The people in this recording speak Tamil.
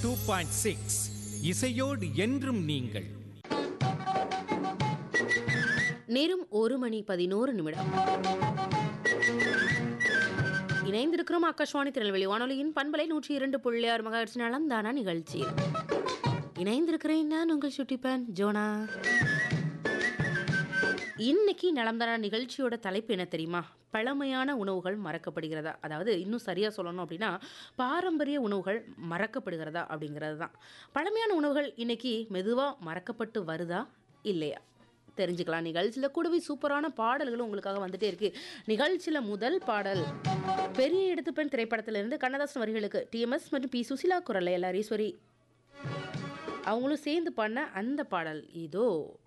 டூ பாயிண்ட் சிக்ஸ் இசையோடு என்றும் நீங்கள் நேரம் ஒரு மணி பதினோரு நிமிடம் இணைந்திருக்கிறோம் ஆகாஷ்வாணி திருநெல்வேலி வானொலியின் பண்பலை நூற்றி இரண்டு புள்ளி ஆறு மகாட்சி நலம்தானா நிகழ்ச்சி இணைந்திருக்கிறேன் நான் உங்கள் சுட்டிப்பேன் ஜோனா இன்னைக்கு நலம்தானா நிகழ்ச்சியோட தலைப்பு என்ன தெரியுமா பழமையான உணவுகள் மறக்கப்படுகிறதா அதாவது இன்னும் சரியாக சொல்லணும் அப்படின்னா பாரம்பரிய உணவுகள் மறக்கப்படுகிறதா அப்படிங்கிறது தான் பழமையான உணவுகள் இன்னைக்கு மெதுவாக மறக்கப்பட்டு வருதா இல்லையா தெரிஞ்சுக்கலாம் நிகழ்ச்சியில் கூடவே சூப்பரான பாடல்களும் உங்களுக்காக வந்துட்டே இருக்கு நிகழ்ச்சியில் முதல் பாடல் பெரிய எடுத்து பெண் திரைப்படத்திலிருந்து கண்ணதாசன் வரிகளுக்கு டிஎம்எஸ் மற்றும் பி சுசிலா குரல் எல்லாரீஸ்வரி அவங்களும் சேர்ந்து பண்ண அந்த பாடல் இதோ